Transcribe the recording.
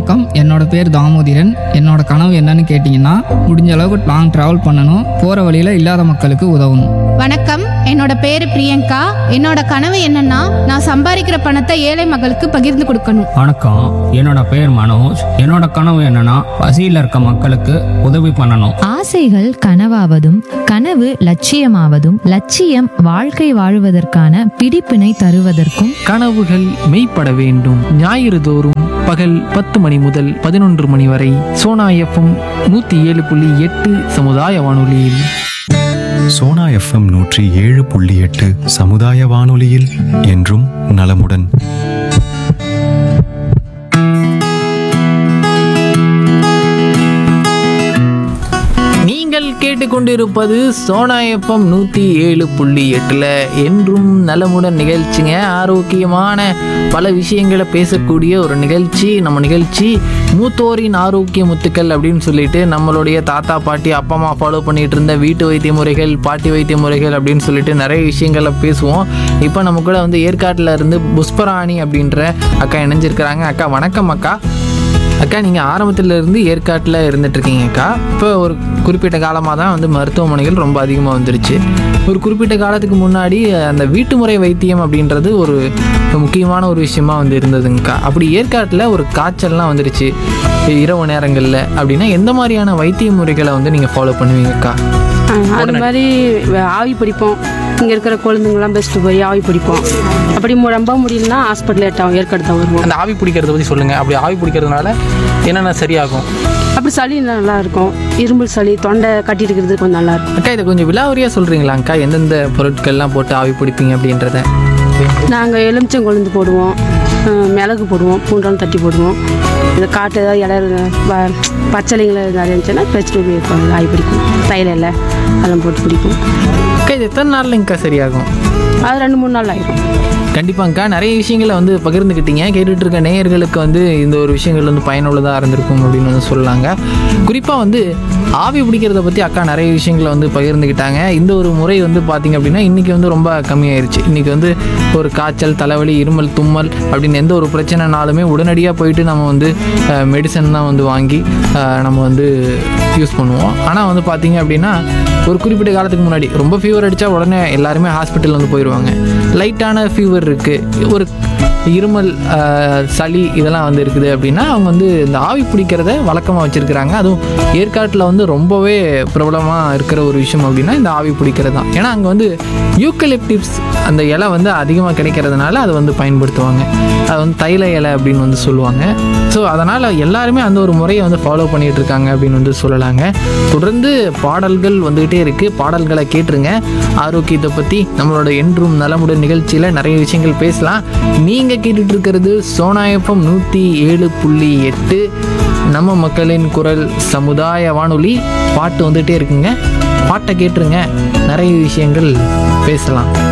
வணக்கம் என்னோட பேர் தாமோதிரன் என்னோட கனவு என்னன்னு கேட்டிங்கன்னா முடிஞ்ச அளவுக்கு லாங் ட்ராவல் பண்ணணும் போகிற வழியில் இல்லாத மக்களுக்கு உதவணும் வணக்கம் என்னோட பேரு பிரியங்கா என்னோட கனவு என்னன்னா நான் சம்பாதிக்கிற பணத்தை ஏழை மக்களுக்கு பகிர்ந்து கொடுக்கணும் வணக்கம் என்னோட பேர் மனோஜ் என்னோட கனவு என்னன்னா பசியில் இருக்க மக்களுக்கு உதவி பண்ணணும் ஆசைகள் கனவாவதும் கனவு லட்சியமாவதும் லட்சியம் வாழ்க்கை வாழுவதற்கான பிடிப்பினை தருவதற்கும் கனவுகள் மெய்ப்பட வேண்டும் ஞாயிறு தோறும் பகல் பத்து மணி முதல் பதினொன்று மணி வரை சோனா எஃப்எம் நூற்றி ஏழு புள்ளி எட்டு சமுதாய வானொலியில் சோனா எஃப்எம் நூற்றி ஏழு புள்ளி எட்டு சமுதாய வானொலியில் என்றும் நலமுடன் நீங்கள் கேட்டுக்கொண்டிருப்பது சோனா எஃப்எம் நூற்றி ஏழு புள்ளி எட்டில் என்றும் நலமுடன் நிகழ்ச்சிங்க ஆரோக்கியமான பல விஷயங்களை பேசக்கூடிய ஒரு நிகழ்ச்சி நம்ம நிகழ்ச்சி மூத்தோரின் ஆரோக்கிய முத்துக்கள் அப்படின்னு சொல்லிட்டு நம்மளுடைய தாத்தா பாட்டி அப்பா அம்மா ஃபாலோ பண்ணிட்டு இருந்த வீட்டு வைத்திய முறைகள் பாட்டி வைத்திய முறைகள் அப்படின்னு சொல்லிட்டு நிறைய விஷயங்களை பேசுவோம் இப்போ நம்ம கூட வந்து ஏற்காட்டில் இருந்து புஷ்பராணி அப்படின்ற அக்கா இணைஞ்சிருக்கிறாங்க அக்கா வணக்கம் அக்கா அக்கா நீங்கள் ஆரம்பத்துல இருந்து ஏற்காட்டில் இருந்துட்டு இருக்கீங்கக்கா இப்போ ஒரு குறிப்பிட்ட காலமாக தான் வந்து மருத்துவமனைகள் ரொம்ப அதிகமாக வந்துருச்சு ஒரு குறிப்பிட்ட காலத்துக்கு முன்னாடி அந்த வீட்டு முறை வைத்தியம் அப்படின்றது ஒரு முக்கியமான ஒரு விஷயமா வந்து இருந்ததுங்கக்கா அப்படி ஏற்காட்டில் ஒரு காய்ச்சல்லாம் வந்துருச்சு இரவு நேரங்களில் அப்படின்னா எந்த மாதிரியான வைத்திய முறைகளை வந்து நீங்கள் ஃபாலோ பண்ணுவீங்கக்கா ஆ, அது மாதிரி வ- ஆவி பிடிப்போம் இங்கே இருக்கிற குழந்தைங்களாம் பெஸ்ட்டு போய் ஆவி பிடிப்போம் அப்படி மு- ரொம்ப முடியலன்னா ஹாஸ்பிட்டல் ஏட்டாகும் ஏற்காடு தான் வருவோம் அந்த ஆவி பிடிக்கிறத பற்றி சொல்லுங்கள் அப்படி ஆவி பிடிக்கிறதுனால என்னென்ன சரியாகும் அப்படி சளி நல்லா இருக்கும் இருமல் சளி தொண்டை கட்டி இருக்கிறது கொஞ்சம் நல்லா இருக்கும் அக்கா இதை கொஞ்சம் விலாவரியாக சொல்கிறீங்களாங்க்கா எந்தெந்த பொருட்கள்லாம் போட்டு ஆவி பிடிப்பீங்க அப்படின்றத நாங்கள் எலுமிச்சம் கொழுந்து போடுவோம் ஆ, மிளகு போடுவோம் பூண்டெல்லாம் தட்டி போடுவோம் இந்த காட்டு ஏதாவது இலை வ- பச்சளைங்களை நிறைய இருந்துச்சுன்னா வச்சுட்டு போய் ஆவி பிடிக்கும் தைல இலை அதெல்லாம் போட்டு பிடிக்கும் அக்கா இது எத்தனை நாள்லங்கக்கா சரியாகும் அது ரெண்டு மூணு நாள் ஆயிடும் கண்டிப்பாங்க்கா நிறைய விஷயங்களை வந்து பகிர்ந்துக்கிட்டீங்க கேட்டுட்டு இருக்க நேயர்களுக்கு வந்து இந்த ஒரு விஷயங்கள் வந்து பயனுள்ளதாக இருந்திருக்கும் அப்படின்னு வந்து சொல்லலாங்க குறிப்பாக வந்து ஆவி பிடிக்கிறத பற்றி அக்கா நிறைய விஷயங்களை வந்து பகிர்ந்துக்கிட்டாங்க இந்த ஒரு முறை வந்து பார்த்திங்க அப்படின்னா இன்றைக்கி வந்து ரொம்ப கம்மியாயிருச்சு இன்றைக்கி வந்து ஒரு காய்ச்சல் தலைவலி இருமல் தும்மல் அப்படின்னு எந்த ஒரு பிரச்சனைனாலுமே உடனடியாக போயிட்டு நம்ம வந்து மெடிசன் தான் வந்து வாங்கி அஹ், நம்ம வந்து யூஸ் பண்ணுவோம் ஆனால் வந்து பார்த்திங்க அப்படின்னா ஒரு குறிப்பிட்ட காலத்துக்கு முன்னாடி ரொம்ப ஃபீவர் அடித்தா உடனே எல்லாருமே ஹாஸ்பிட்டல் வந்து போயிடுவாங்க லைட்டான ஃபீவர் இருக்குது ஒரு இருமல் ஆஹ், சளி இதெல்லாம் வந்து இருக்குது அப்படின்னா அவங்க வந்து இந்த ஆவி பிடிக்கிறத வழக்கமாக வச்சுருக்கிறாங்க அதுவும் ஏற்காட்டில் வந்து ரொம்பவே பிரபலமாக இருக்கிற ஒரு விஷயம் அப்படின்னா இந்த ஆவி பிடிக்கிறது தான் ஏன்னா அங்கே வந்து யூக்கலிப்டிப்ஸ் அந்த இலை வந்து அதிகமாக கிடைக்கிறதுனால அதை வந்து பயன்படுத்துவாங்க அது வந்து தைல இலை அப்படின்னு வந்து சொல்லுவாங்க ஸோ அதனால் எல்லாருமே அந்த ஒரு முறையை வந்து ஃபாலோ பண்ணிகிட்டு இருக்காங்க அப்படின்னு வந்து சொல்லலாங்க தொடர்ந்து பாடல்கள் வந்துகிட்டே இருக்குது பாடல்களை கேட்டுருங்க ஆரோக்கியத்தை பற்றி நம்மளோட என்றும் நலமுடன் நிகழ்ச்சியில் நிறைய விஷயங்கள் பேசலாம் நீங்கள் கேட்டுட்டு இருக்கிறது சோனா எஃப்எம் நூற்றி ஏழு புள்ளி எட்டு நம்ம மக்களின் குரல் சமுதாய வானொலி பாட்டு வந்துகிட்டே இருக்குங்க பாட்டை கேட்டுருங்க நிறைய விஷயங்கள் பேசலாம்